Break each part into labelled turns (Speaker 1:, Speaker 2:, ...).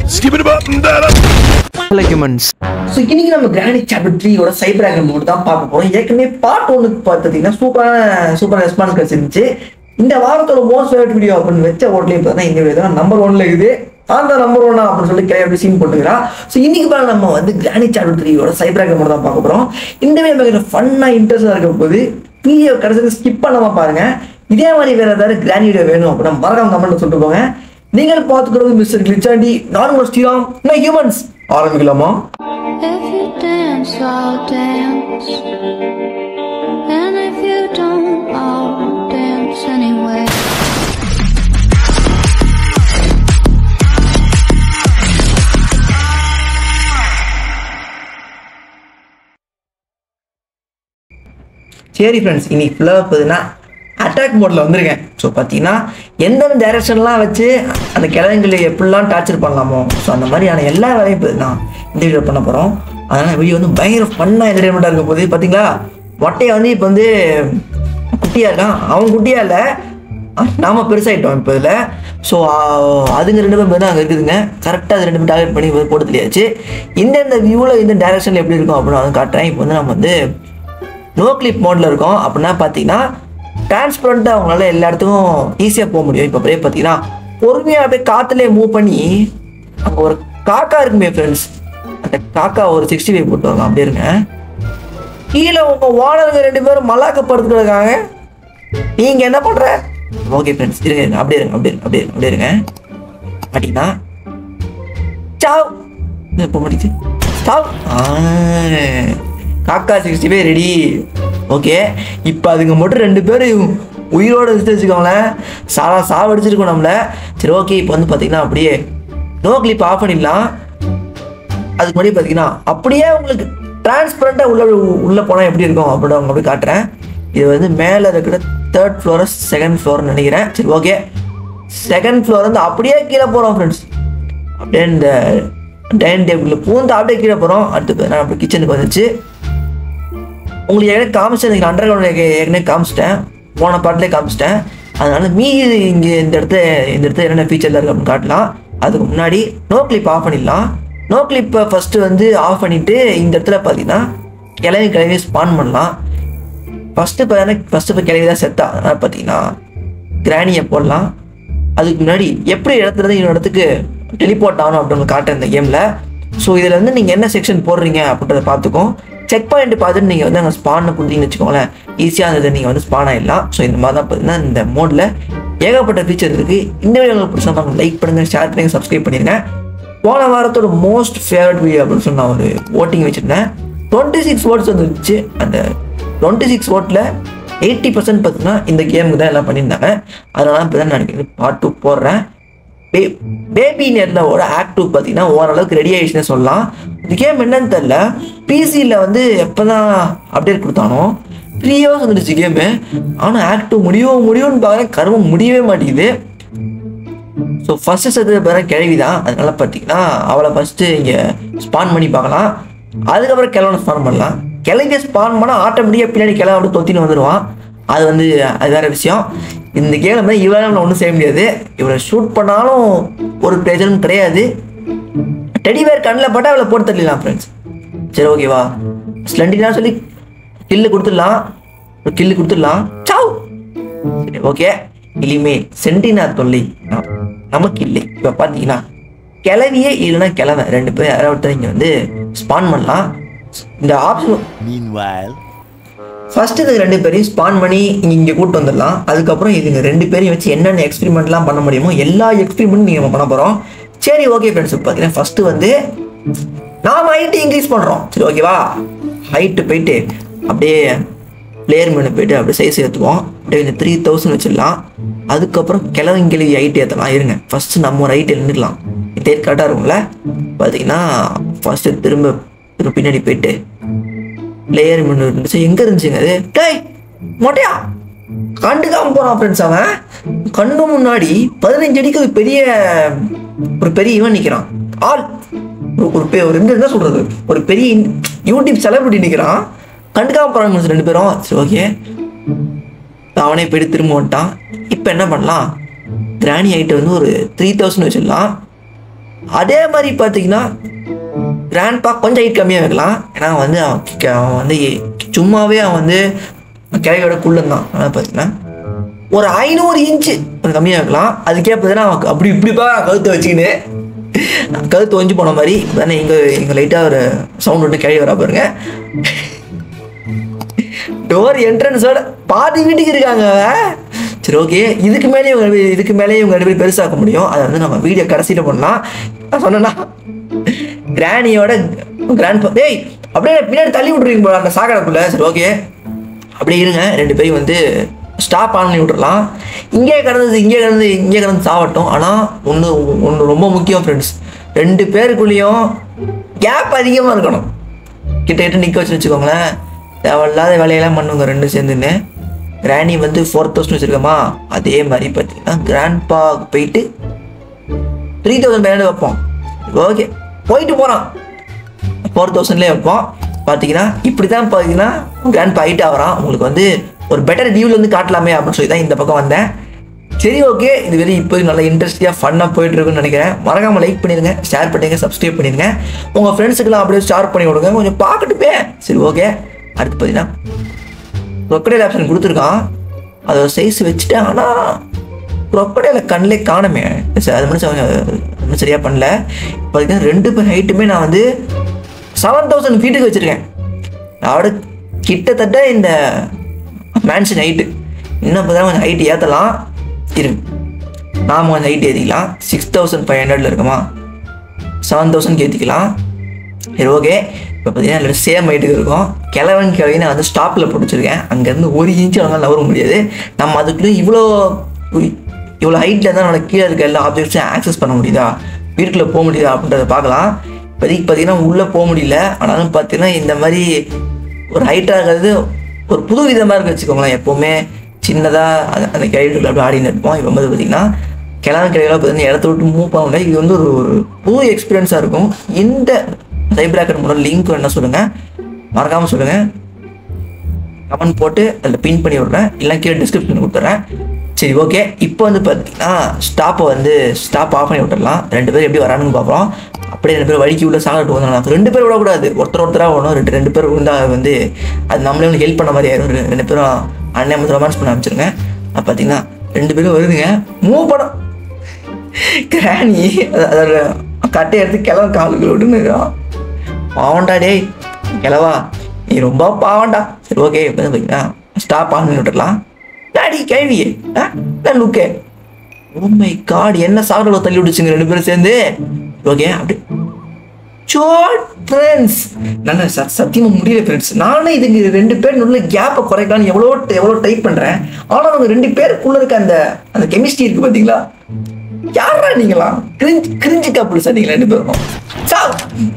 Speaker 1: Skip it up and down.
Speaker 2: Like humans
Speaker 3: so இன்னைக்கு நம்ம chronic chapter த்ரீயோட சைபர் ஆகர் mode தான் பார்க்க போறோம் ஏற்கனவே பார்ட் ஒன்னுக்கு பார்த்தீங்கன்னா சூப்பரான சூப்பர் ரெஸ்பான்ஸ் கிடைச்சிருந்துச்சு இந்த வாரத்தோட மோஸ்ட் ஃபேவரட் வீடியோ அப்படின்னு வச்ச ஓட்லேயே பார்த்தா இந்த வீடியோ தான் நம்பர் ஒன்ல இருக்குது அந்த நம்பர் ஒன்னா அப்படின்னு சொல்லி கிளம்பி சீன் போட்டுக்கிறான் ஸோ இன்னைக்கு பாருங்க நம்ம வந்து கிரானிக் சாப்டர் த்ரீயோட சைபர் ஆகர் மோட் தான் பார்க்க போறோம் இந்த வீடியோ பார்க்குற ஃபன்னாக இன்ட்ரெஸ்டாக இருக்க போது வீடியோ கடைசியில் ஸ்கிப் பண்ணாம பாருங்க இதே மாதிரி வேற ஏதாவது கிரானி வீடியோ வேணும் அப்படின்னா மறக்காம கமெண்ட் சொல்லிட்டு போங்க நீங்கள் பார்த்துக்கிறது மிஸ்டர் கிளிச்சாண்டி நார்மல் ஸ்ரீராம் நான் ஹியூமன்ஸ் ஆரம்பிக்கலாமா
Speaker 4: If you dance, I'll dance. And if you don't, I'll dance anyway.
Speaker 3: சரி ஃப்ரெண்ட்ஸ் இன்னைக்கு ஃபுல்லாக பார்த்தீங்கன்னா அட்டாக் மோடில் வந்திருக்கேன் ஸோ பார்த்தீங்கன்னா எந்தெந்த டைரக்ஷன்லாம் வச்சு அந்த கிழங்குகளை எப்படிலாம் டார்ச்சர் பண்ணலாமோ ஸோ அந்த மாதிரியான எல்லா வேலையும் இப்போ நான் இந்த வீடியோ பண்ண போகிறோம் அதனால் வீடியோ வந்து பயங்கர ஃபன்னாக என்டர்டைன்மெண்ட்டாக இருக்க போகுது பார்த்தீங்களா மொட்டையை வந்து இப்போ வந்து குட்டியாக இருக்கான் அவன் குட்டியாக இல்லை நாம பெருசாகிட்டோம் இப்போ இதில் ஸோ அதுங்க ரெண்டு பேரும் தான் அங்கே இருக்குதுங்க கரெக்டாக அது ரெண்டு பேரும் டார்கெட் பண்ணி போட்டு தெரியாச்சு இந்தந்த வியூவில் இந்த டைரக்ஷனில் எப்படி இருக்கும் அப்படின்னு நான் வந்து காட்டுறேன் இப்போ வந்து நம்ம வந்து நோ கிளிப் மோடில் இருக்கும் அப்படின்னா பார்த்தீங்கன்னா டிரான்ஸ்பரண்ட்டாக அவங்களால எல்லா இடத்துக்கும் ஈஸியாக போக முடியும் இப்போ அப்படியே பார்த்தீங்கன்னா பொறுமையாக அப்படியே காற்றுலேயே மூவ் பண்ணி அங்கே ஒரு காக்கா இருக்குமே ஃப்ரெண்ட்ஸ் அந்த காக்கா ஒரு சிக்ஸ்டி ஃபைவ் போட்டு வரலாம் அப்படியே இருங்க கீழே உங்க ஓனருங்க ரெண்டு பேரும் மல்லாக்க படுத்துட்டு இருக்காங்க நீங்க என்ன பண்ற ஓகே ஃப்ரெண்ட்ஸ் இருங்க இருங்க அப்படியே இருங்க அப்படியே இருங்க அப்படியே இருங்க அப்படியே இருங்க மாட்டீங்கன்னா சாவ் இப்போ முடிச்சு சாவ் ஆ, காக்கா சிக்ஸ்டி ஃபைவ் ரெடி ஓகே இப்போ அதுங்க மட்டும் ரெண்டு பேரும் உயிரோட எடுத்து வச்சுக்கோங்களேன் சாரா சாவடிச்சிருக்கோம் நம்மள சரி ஓகே இப்போ வந்து பார்த்தீங்கன்னா அப்படியே நோ கிளிப் ஆஃப் பண்ணிடலாம் அதுக்கு முன்னாடி பார்த்தீங்கன்னா அப்படியே உங்களுக்கு டிரான்ஸ்பரண்ட்டாக உள்ள உள்ளே போனால் எப்படி இருக்கும் அப்படின்னு அவங்க அப்படி காட்டுறேன் இது வந்து மேலே இருக்கிற தேர்ட் ஃப்ளோர் செகண்ட் ஃப்ளோர்னு நினைக்கிறேன் சரி ஓகே செகண்ட் ஃப்ளோர் வந்து அப்படியே கீழே போகிறோம் ஃப்ரெண்ட்ஸ் அப்படியே இந்த டைனிங் டேபிளில் பூந்து அப்படியே கீழே போகிறோம் அடுத்து நான் அப்படி கிச்சனுக்கு வந்துச்சு உங்களுக்கு ஏற்கனவே காமிச்சிட்டேன் நீங்கள் அண்டர் கிரவுண்ட் ஏற்கனவே காமிச்சிட்டேன் போன பாட்டிலே காமிச்சிட்டேன் அதனால மீதி இங்கே இந்த இடத்த இந்த இடத்துல என்னென்ன ஃபீச்சர்லாம் இருக்குது அப்படின்னு காட்டலாம் அதுக்கு முன்னாடி நோ கிளிப் ஆஃப் பண்ணிடலாம் நோ கிளிப்பை ஃபஸ்ட்டு வந்து ஆஃப் பண்ணிவிட்டு இந்த இடத்துல பார்த்தீங்கன்னா கிளவி கிளவி ஸ்பான் பண்ணலாம் ஃபஸ்ட்டு பார்த்தீங்கன்னா ஃபஸ்ட்டு இப்போ கிளவி தான் செத்தா அதனால் பார்த்தீங்கன்னா கிராணியை போடலாம் அதுக்கு முன்னாடி எப்படி இடத்துல இருந்து இன்னொரு இடத்துக்கு டெலிபோர்ட் ஆகணும் அப்படின்னு காட்டுறேன் இந்த கேமில் ஸோ இதில் வந்து நீங்கள் என்ன செக்ஷன் போடுறீங்க அப்படின்றத பார்த்துக்கோம் செக் பாயிண்ட் பார்த்துட்டு நீங்கள் வந்து அங்கே ஸ்பான் கொடுத்தீங்கன்னு வச்சுக்கோங்களேன் ஈஸியாக இருந்தது நீங்கள் வந்து ஸ்பான் ஆகிடலாம் ஸோ இந்த மாதிரி தான் பார்த்தீங்கன்னா இந்த மோடில் ஏகப்பட்ட ஃபீச்சர் இருக்குது இந்த வீடியோ உங்களுக்கு பிடிச்சா லைக் பண்ணுங்கள் ஷேர் பண்ணுங்க சப்ஸ்கிரைப் பண்ணிடுங்க போன வாரத்தோட மோஸ்ட் ஃபேவரட் வீடியோ அப்படின்னு சொல்லி நான் ஒரு ஓட்டிங் வச்சுருந்தேன் டுவெண்ட்டி சிக்ஸ் ஓட்ஸ் வந்துருச்சு அந்த டுவெண்ட்டி சிக்ஸ் ஓட்டில் எயிட்டி பர்சன்ட் பார்த்தீங்கன்னா இந்த கேமுக்கு தான் எல்லாம் பண்ணியிருந்தாங்க அதனால இப்போ தான் நான் பார்ட் டூ போடுறேன் பே பேபி நெட்லோட ஆக்ட் டூ பார்த்தீங்கன்னா ஓரளவுக்கு ரெடி ஆயிடுச்சுன்னு சொல்லலாம் இந்த கேம் என்னன்னு தெரில பிசியில் வந்து எப்போ தான் அப்டேட் கொடுத்தானோ த்ரீ ஹவர்ஸ் வந்துடுச்சு கேமு ஆனால் ஆக்ட் டூ முடியும் முடியும்னு பார்க்குறேன் கருமம் முடியவே மாட்டேங்குது ஸோ ஃபஸ்ட்டு செத்து பேர கிழவி தான் அதனால பார்த்தீங்கன்னா அவளை ஃபஸ்ட்டு இங்கே ஸ்பான் பண்ணி பார்க்கலாம் அதுக்கப்புறம் கிழவனை ஸ்பான் பண்ணலாம் கிழங்க ஸ்பான் பண்ணால் ஆட்டோமேட்டிக்காக பின்னாடி கிழவன் அப்படியே தொத்தின்னு வந்துடுவான் அது வந்து அது வேற விஷயம் இந்த கேம் வந்து இவரால் நம்மளை ஒன்றும் செய்ய முடியாது இவரை ஷூட் பண்ணாலும் ஒரு பிரயோஜனம் கிடையாது டெடி பேர் கண்ணில் பட்டா அவளை போட்டு தள்ளிடலாம் ஃப்ரெண்ட்ஸ் சரி ஓகேவா ஸ்லண்டினா சொல்லி கில்லு கொடுத்துடலாம் ஒரு கில்லு கொடுத்துடலாம் சாவ் சரி ஓகே இனிமே சென்டினார் தொல்லை ந- நமக்கு இல்லை இப்போ பார்த்தீங்கன்னா கிளவியே இல்லைன்னா கிழவன் ரெண்டு பேர் யாராவது ஒருத்தர் இங்கே வந்து ஸ்பான் பண்ணலாம் இந்த ஆப்ஷன்
Speaker 1: Meanwhile.
Speaker 3: ஃபர்ஸ்ட் இதுங்க ரெண்டு பேரையும் ஸ்பான் பண்ணி இங்கே இங்கே கூட்டு வந்துடலாம் அதுக்கப்புறம் இதுங்க ரெண்டு பேரையும் வச்சு என்னென்ன எக்ஸ்பெரிமெண்ட்லாம் பண்ண முடியுமோ எல்லா எக்ஸ்பெரிமெண்ட்டும் நீங்கள் பண்ண போகிறோம் சரி ஓகே ஃப்ரெண்ட்ஸ் பார்த்தீங்கன்னா ஃபஸ்ட்டு வந்து நாம் ஹைட்டு இன்க்ரீஸ் பண்ணுறோம் சரி ஓகேவா ஹைட்டு போயிட்டு அப்படியே பிளேயர் மெனு போயிட்டு அப்படியே சைஸ் ஏற்றுவோம் அப்படியே இந்த த்ரீ தௌசண்ட் வச்சிடலாம் அதுக்கப்புறம் கிழவன் கிழவி ஹைட் ஏற்றலாம் இருங்க ஃபஸ்ட்டு நம்ம ஒரு ஹைட் இருந்துக்கலாம் இதே கரெக்டாக இருக்கும்ல பார்த்தீங்கன்னா ஃபஸ்ட்டு திரும்ப திரும்ப பின்னாடி போயிட்டு லேயர் மெனு இருந்துச்சு எங்க இருந்துச்சுங்க அது டேய் மொட்டையா கண்டுக்காம போறான் ஃப்ரெண்ட்ஸ் அவன் கண்ணு முன்னாடி பதினஞ்சு அடிக்கு ஒரு பெரிய ஒரு பெரிய இவன் நிக்கிறான் ஆள் ஒரு- ஒரு பெ- ஒரு என்ன சொல்றது ஒரு பெரிய இன்- யூடியூப் செலிபிரிட்டி நிக்கிறான் கண்டுக்காம போறாங்க friends ரெண்டு பேரும் சரி ஓகே அவனே போயிட்டு திரும்ப வந்துட்டான் இப்போ என்ன பண்ணலாம் கிராணி ஹைட்டு வந்து ஒரு த்ரீ தௌசண்ட் வச்சிடலாம் அதே மாதிரி பார்த்தீங்கன்னா கிராண்ட்பா கொஞ்சம் ஹைட் கம்மியாக வைக்கலாம் ஏன்னா வந்து அவன் கி- அவன் வந்து சும்மாவே அவன் வந்து கிளையோட குள்ளன் தான் அதனால் பார்த்தீங்கன்னா ஒரு ஐநூறு இன்ச்சு கொஞ்சம் கம்மியாக வைக்கலாம் அதுக்கே பார்த்தீங்கன்னா அவன் அப்படி இப்படிப்பா கழுத்தை வச்சுக்கின்னு கழுத்து ஒஞ்சு போன மாதிரி தானே இங்கே இங்கே லைட்டாக ஒரு சவுண்ட் விட்டு கிளி வரா பாருங்க டோர் என்ட்ரன்ஸோட பாதி வீட்டுக்கு இருக்காங்க அவன். சரி ஓகே இதுக்கு மேலே இவங்க ரெண்டு பேர் இதுக்கு மேலே இவங்க ரெண்டு பேர் பெருசாக்க முடியும் அதை வந்து நம்ம வீடியோ கடைசியில் பண்ணலாம் நான் சொன்னேன்னா கிராணியோட கிராண்ட் டேய் அப்படியே பின்னாடி தள்ளி விட்ருவீங்க போல அந்த சாக்கடைக்குள்ள சரி ஓகே அப்படியே இருங்க ரெண்டு பேரும் வந்து ஸ்டாப் ஆன் பண்ணி விட்றலாம் இங்கே கிடந்தது இங்கே கிடந்தது இங்கே கிடந்து சாவட்டும் ஆனால் ஒன்று ஒன்று ரொம்ப முக்கியம் ஃப்ரெண்ட்ஸ் ரெண்டு பேருக்குள்ளேயும் கேப் அதிகமாக இருக்கணும் கிட்ட கிட்ட நிற்க வச்சு வச்சுக்கோங்களேன் தேவையில்லாத வேலையெல்லாம் பண்ணுங்க ரெண்டும் சேர்ந்துன்னு கிராணி வந்து ஃபோர் தௌசண்ட் வச்சுருக்கோமா அதே மாதிரி பார்த்தீங்கன்னா கிராண்ட் போயிட்டு த்ரீ தௌசண்ட் பேண்ட் வைப்போம் ஓகே போயிட்டு போகிறான் ஃபோர் தௌசண்ட்லேயே வைப்போம் பார்த்தீங்கன்னா இப்படி தான் பார்த்தீங்கன்னா கிராண்ட் ஹைட் ஆகிறான் உங்களுக்கு வந்து ஒரு பெட்டர் வியூவில் வந்து காட்டலாமே அப்படின்னு சொல்லி தான் இந்த பக்கம் வந்தேன் சரி ஓகே இது வெறும் இப்போ நல்ல இன்ட்ரெஸ்டியாக ஃபன்னாக போயிட்டு இருக்குன்னு நினைக்கிறேன் மறக்காம லைக் பண்ணிடுங்க ஷேர் பண்ணிடுங்க சப்ஸ்கிரைப் பண்ணிடுங்க உங்கள் ஃப்ரெண்ட்ஸுக்கெல்லாம் அப்படியே ஷேர் பண்ணி விடுங்க கொஞ்சம் பார்க்கட்டுமே சரி ஓகே அடுத்து பார்த்தீங்கன்னா ரொக்கடையில் ஆப்ஷன் கொடுத்துருக்கான் அதோட சைஸ் வச்சுட்டேன் ஆனால் ரொக்கடையில் கண்ணிலே காணுமே சரி அது மட்டும் சரி- அது மட்டும் சரியாக பண்ணல பார்த்தீங்கன்னா ரெண்டு பேர் ஹைட்டுமே நான் வந்து செவன் தௌசண்ட் ஃபீட்டுக்கு வச்சுருக்கேன் அதோட கிட்டத்தட்ட இந்த மேன்ஷன் ஹைட்டு இன்னும் இப்போ தான் கொஞ்சம் ஹைட் ஏற்றலாம் இருங்க நாம் கொஞ்சம் ஹைட் ஏற்றிக்கலாம் சிக்ஸ் தௌசண்ட் ஃபைவ் ஹண்ட்ரட்ல இருக்குமா செவன் தௌசண்ட் ஏற்றிக்கலாம் சரி ஓகே இப்போ பார்த்தீங்கன்னா சேம் ஹைட்டுக்கு இருக்கும் கிழவன் கிழவி நான் வந்து ஸ்டாப்பில் பிடிச்சிருக்கேன் அங்கேருந்து ஒரு இன்ச்சு அவங்களால நவர முடியாது நம்ம அதுக்குள்ளே இவ்வளோ இவ்வளோ ஹைட்டில் தான் நம்மளை கீழே இருக்க எல்லா ஆப்ஜெக்ட்ஸையும் ஆக்சஸ் பண்ண முடியுதா வீட்டுக்குள்ளே போக முடியுதா அப்படின்றத பார்க்கலாம் இப்போதைக்கு பார்த்தீங்கன்னா உள்ளே போக முடியல ஆனாலும் பார்த்தீங்கன்னா இந்த மாதிரி ஒரு ஹைட்டாக இருக்கிறது ஒரு புது விதமாக இருக்கு வச்சுக்கோங்களேன் எப்போவுமே சின்னதாக அந்த அந்த கேரக்டர்கள் அப்படியே ஆடின்னு இருப்போம் இப்போ வந்து பார்த்தீங்கன்னா கிழமை கிளையெல்லாம் பார்த்தீங்கன்னா இடத்த விட்டு மூவ் பண்ண முடியாது இது வந்து ஒரு ஒரு புது எக்ஸ்பீரியன்ஸாக இருக்கும் இந்த சைபராக்கர் மூலம் லிங்க் என்ன சொல்லுங்கள் மறக்காமல் சொல்லுங்கள் கமெண்ட் போட்டு அதில் பின் பண்ணி விட்றேன் இல்லை கீழே டிஸ்கிரிப்ஷன் கொடுத்துட்றேன் சரி ஓகே இப்போ வந்து பார்த்தீங்கன்னா ஸ்டாப்பை வந்து ஸ்டாப் ஆஃப் பண்ணி விட்டுடலாம் ரெண்டு பேரும் எப்படி வரானுன்னு பார்ப்போம் அப்படியே ரெண்டு பேரும் வழிக்கு உள்ள சாப்பிட்டு வந்தாங்க ரெண்டு பேர் விடக்கூடாது ஒருத்தர் ஒருத்தராக விடணும் ரெண்டு ரெண்டு பேர் விழுந்தா வந்து அது நம்மளே வந்து ஹெல்ப் பண்ண மாதிரி ஆயிரும் ரெண்டு- ரெண்டு பேரும் அண்ணன் வந்து ரொமான்ஸ் பண்ண ஆரம்பிச்சிருங்க அப்போ பார்த்தீங்கன்னா ரெண்டு பேரும் வருதுங்க மூவ் படம் கிராணி அத- அதோட கட்டை எடுத்து கிளம்ப காலுக்கு விட்டுன்னு இருக்கான். பாவண்டா டேய் கிளவா நீ ரொம்ப பாவண்டா சரி ஓகே இப்போ வந்து பார்த்தீங்கன்னா ஸ்டாப் ஆன் பண்ணி விட்டுடலாம் டாடி கேள்வியே ஆ லுக்கே ஓ மை காட் என்ன சாகரோட தள்ளி விடுச்சுங்க ரெண்டு பேரும் சேர்ந்து ஓகே அப்படி ஷோர்ட் ஃப்ரெண்ட்ஸ் நல்ல ச சத்தியமா முடியல ஃப்ரெண்ட்ஸ் நானே இதுக்கு ரெண்டு பேர் நல்ல கேப்பை குறைக்கலாம்னு எவ்வளோ எவ்வளோ டைப் பண்ணுறேன் ஆனால் அவங்க ரெண்டு பேருக்குள்ள இருக்க அந்த அந்த கெமிஸ்ட்ரி இருக்கு பார்த்தீங்களா யாரா நீங்களா கிரிஞ்சு கிரிஞ்சு கப்பல் சார் நீங்கள் ரெண்டு பேரும் சாவ்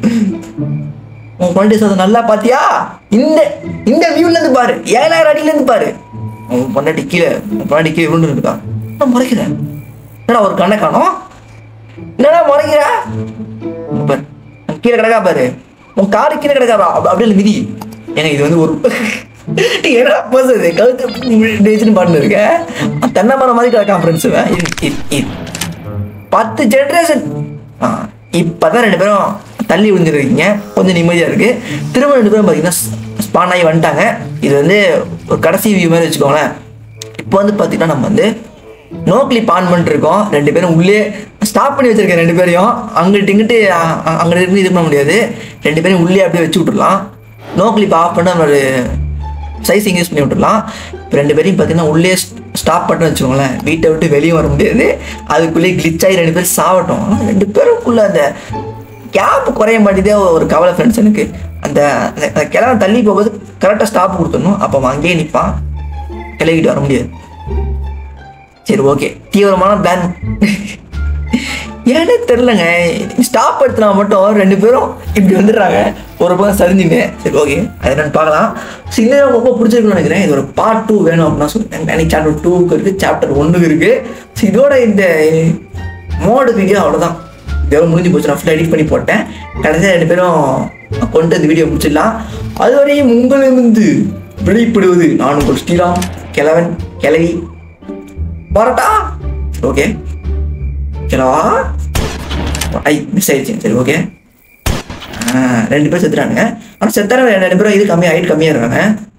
Speaker 3: உன் பொண்டாட்டி சார் நல்லா பாத்தியா இந்த இந்த வியூல இருந்து பாரு ஏழாயிரம் அடியில இருந்து பாரு உன் பொண்டாட்டி கீழே உன் பொண்டாட்டி கீழே விழுந்து இருக்கான் நான் முறைக்கிறேன் என்னடா ஒரு கண்ணை காணோம் என்னடா முறைக்கிற இங்க பாரு அங்க கீழே கிடக்கா பாரு உன் காரு கீழே கிடக்காதா அப்ப- அப்படியே இல்லை மிதி ஏங்க இது வந்து ஒரு ஏன்னா பேசுறது கழுத்து பாட்டு இருக்க தென்னை மரம் மாதிரி கிடக்கான் ஃப்ரெண்ட்ஸ் பத்து ஜென்ரேஷன் இப்பதான் ரெண்டு பேரும் தள்ளி விழுந்துருக்கீங்க கொஞ்சம் நிம்மதியா இருக்கு திரும்ப ரெண்டு பேரும் பார்த்தீங்கன்னா ஸ்பான் ஆகி வந்துட்டாங்க இது வந்து ஒரு கடைசி வியூ மாதிரி வச்சுக்கோங்களேன் இப்போ வந்து பார்த்தீங்கன்னா நம்ம வந்து நோ கிளிப் ஆன் பண்ணிருக்கோம் ரெண்டு பேரும் உள்ளே ஸ்டாப் பண்ணி வச்சிருக்கேன் ரெண்டு பேரையும் அங்கிட்டு இங்கிட்டு அ- அ- அங்கிட்டு இருந்து இது பண்ண முடியாது ரெண்டு பேரும் உள்ளே அப்படியே வச்சு விட்டுடலாம் நோ கிளிப் ஆஃப் பண்ண நம்ம சைஸ் இன்க்ரீஸ் பண்ணி விட்டுடலாம் இப்போ ரெண்டு பேரையும் பார்த்தீங்கன்னா உள்ளே ஸ்டாப் பண்ண வச்சுக்கோங்களேன் வீட்டை விட்டு வெளியே வர முடியாது அதுக்குள்ளேயே glitch ஆகி ரெண்டு பேரும் சாவட்டும் ஆனா ரெண்டு பேருக்குள்ள அந்த கேப் குறைய மாட்டேதே ஒரு கவலை ஃப்ரெண்ட்ஸ் எனக்கு அந்த அந்த- அந்த கிழமை தள்ளி போகும்போது கரெக்டாக ஸ்டாப் கொடுத்துடணும் அப்போ அவன் அங்கேயே நிற்பான் கிளவிட்டு வர முடியாது சரி ஓகே தீவிரமான பிளான் ஏன்னே தெரிலங்க ஸ்டாப் எடுத்துனா மட்டும் ரெண்டு பேரும் இப்படி வந்துடுறாங்க ஒரு பக்கம் சரிஞ்சுங்க சரி ஓகே அது என்னன்னு பார்க்கலாம் ஸோ இந்த நேரம் ரொம்ப பிடிச்சிருக்குன்னு நினைக்கிறேன் இது ஒரு பார்ட் டூ வேணும் அப்படின்னா சொல்லுங்க எனக்கு சாப்டர் டூக்கு இருக்குது சாப்டர் ஒன்றுக்கு இருக்குது ஸோ இதோட இந்த மோடு வீடியோ அவ்வளோதான் இதோட முடிஞ்சு போச்சு நான் ஃபுல்லாக எடிட் பண்ணி போட்டேன் கடைசியாக ரெண்டு பேரும் கொண்டு இந்த வீடியோ முடிச்சிடலாம் அதுவரையும் உங்களிலிருந்து வெளிப்படுவது நான் உங்கள் ஸ்ரீராம் கிழவன் கிழவி வரட்டா ஓகே கிழவா ஐ மிஸ் ஆயிடுச்சு சரி ஓகே ரெண்டு பேர் செத்துறானுங்க ஆனால் செத்தார ரெண்டு பேரும் இது கம்மியாக ஹைட் கம்மியாக இருக்காங்க